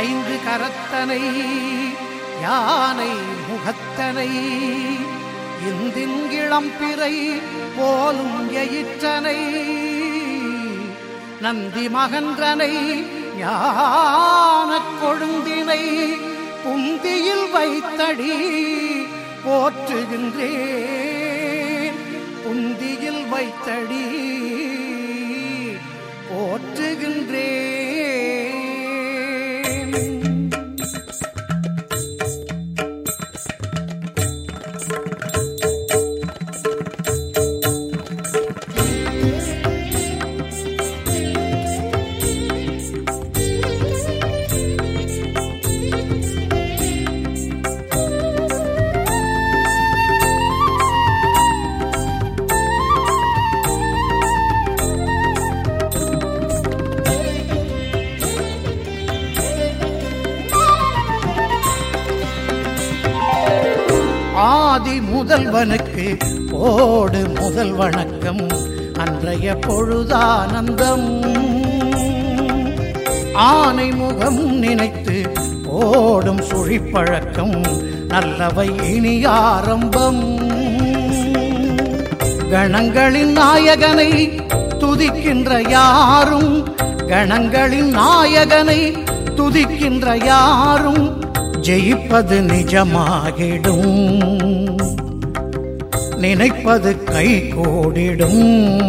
ஐந்து கரத்தனை யானை முகத்தனை இந்தின் இளம்பிறை போலும் எயிற்றனை நந்தி மகன்றனை ஞானக் கொழுந்தினை புந்தியில் வைத்தடி போற்றுகின்றேன் புந்தியில் வைத்தடி போற்றுகின்றேன் ஆதி முதல்வனுக்கு ஓடு முதல் வணக்கம் அன்றைய பொழுதானந்தம் ஆனை முகம் நினைத்து ஓடும் சுழிப்பழக்கம் நல்லவை இனி ஆரம்பம் கணங்களின் நாயகனை துதிக்கின்ற யாரும் கணங்களின் நாயகனை துதிக்கின்ற யாரும் ஜெயிப்பது நிஜமாகிடும் நினைப்பது கை கூடிடும்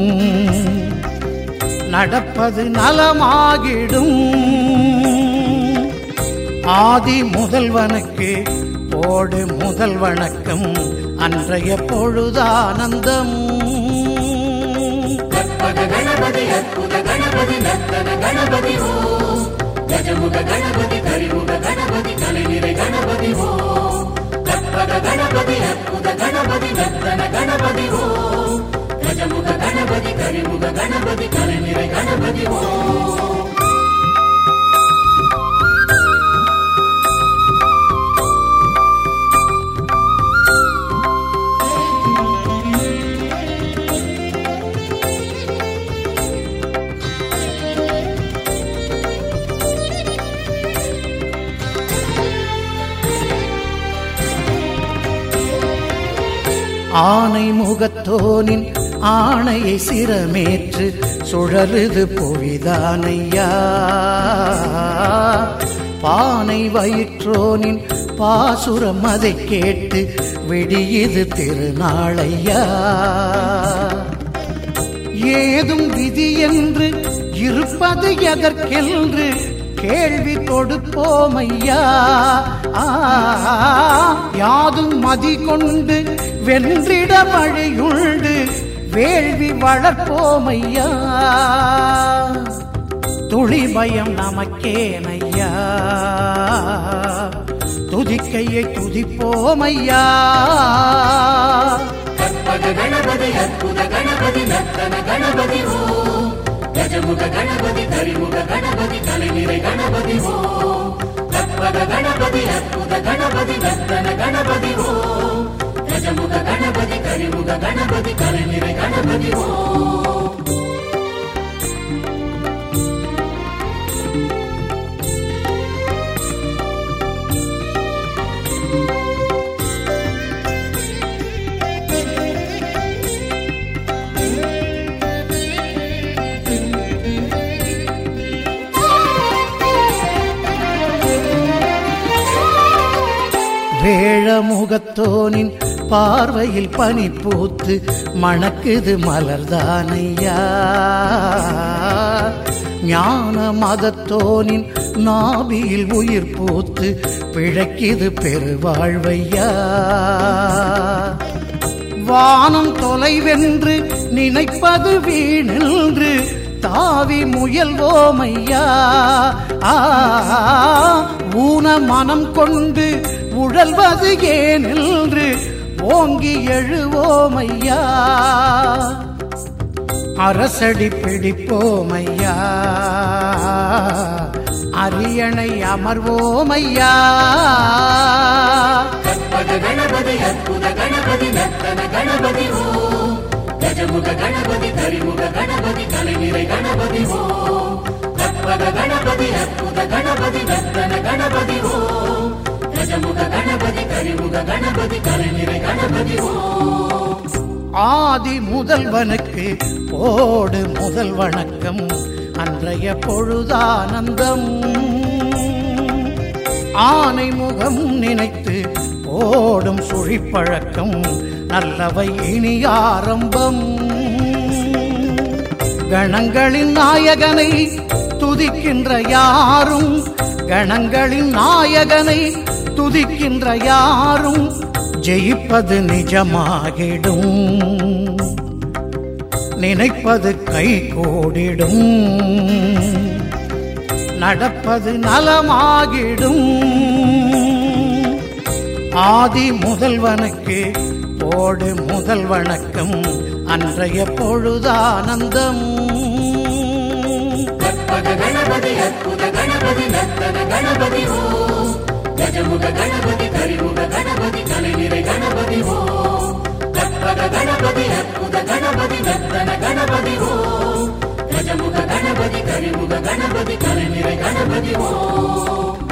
நடப்பது நலமாகிடும் ஆதி முதல்வனுக்கு போடு முதல் வணக்கம் அன்றைய பொழுதானந்தம் கற்பக கணபதி அற்புத கணபதி நர்த்தன கணபதி ஓ கஜமுக கணபதி கரிமுக கணபதி கலைநிறை கணபதி ஓ கற்பக கணபதி அற்புத கணபதி நர்த்தன கணபதி ஓ கஜமுக கணபதி கரிமுக கணபதி கலைநிறை கணபதி ஓ ஆனை முகத்தோனின் ஆணையை சிரமேற்று சுழலுது புவிதானையா பானை வயிற்றோனின் பாசுரம் அதை கேட்டு விடியுது திருநாளையா ஏதும் விதி என்று இருப்பது எதற்கென்று கேள்வி கொடுப்போம் ஐயா ஆ, யாதும் மதி கொண்டு வென்றிட வழியுண்டு வேள்வி வளர்ப்போம் ஐயா துளி பயம் நமக்கேனையா துதிக்கையை துதிப்போம் ஐயா கற்பக கணபதி அற்புத கணபதி நர்த்தன கணபதி ஓ கஜமுக கணபதி கரிமுக கணபதி கலைநிறை கணபதி ஓ கற்பக கணபதி அற்புத கணபதி நர்த்தன கணபதி ஓ கஜமுக கணபதி கரிமுக கணபதி கலைநிறை கணபதி ஓ வேழமுகத்தோனின் பார்வையில் பனி பூத்து மணக்குது மலர்தானையா ஞான மதத்தோனின் நாபியில் உயிர் பூத்து பிழைக்குது பெருவாழ்வையா வானம் தொலைவென்று நினைப்பது வீணென்று தாவி முயல்வோமையா ஆ, ஊன மனம் கொண்டு உழல்வது ஏனென்று ஓங்கி எழுவோமையா அரசடி பிடிப்போமையா அரியணை அமர்வோமையா கற்பக கணபதி அற்புத கணபதி நர்த்தன கணபதி ஓ கஜமுக கணபதி கரிமுக கணபதி கலைநிறை கணபதி ஓ கற்பக கற்பக கணபதி அற்புத கணபதி நர்த்தன கணபதி ஓம் கஜமுக கணபதி கரிமுக கணபதி கலைநிறை கணபதி ஓம் ஆதி முதல்வனுக்கு போடு முதல் வணக்கம் அன்றைய பொழுதானந்தம் ஆனை முகம் நினைத்து ஓடும் சுழிப்பழக்கம் நல்லவை இனி ஆரம்பம் கணங்களின் நாயகனை துதிக்கின்ற யாரும் கணங்களின் நாயகனை துதிக்கின்ற யாரும் ஜெயிப்பது நிஜமாகிடும் நினைப்பது கை கோடிடும் நடப்பது நலமாகிடும் ஆதி முதல்வனுக்கு போடு முதல் வணக்கம் அன்றைய பொழுதானந்தம் கற்பக கணபதி அற்புத கணபதி நர்த்தன கணபதி ஓம் கஜமுக கணபதி கரிமுக கணபதி கலைநிறை கணபதி ஓம் கற்பக கணபதி அற்புத கணபதி நர்த்தன கணபதி ஓம் கஜமுக கணபதி கரிமுக கணபதி கலைநிறை கணபதி ஓம்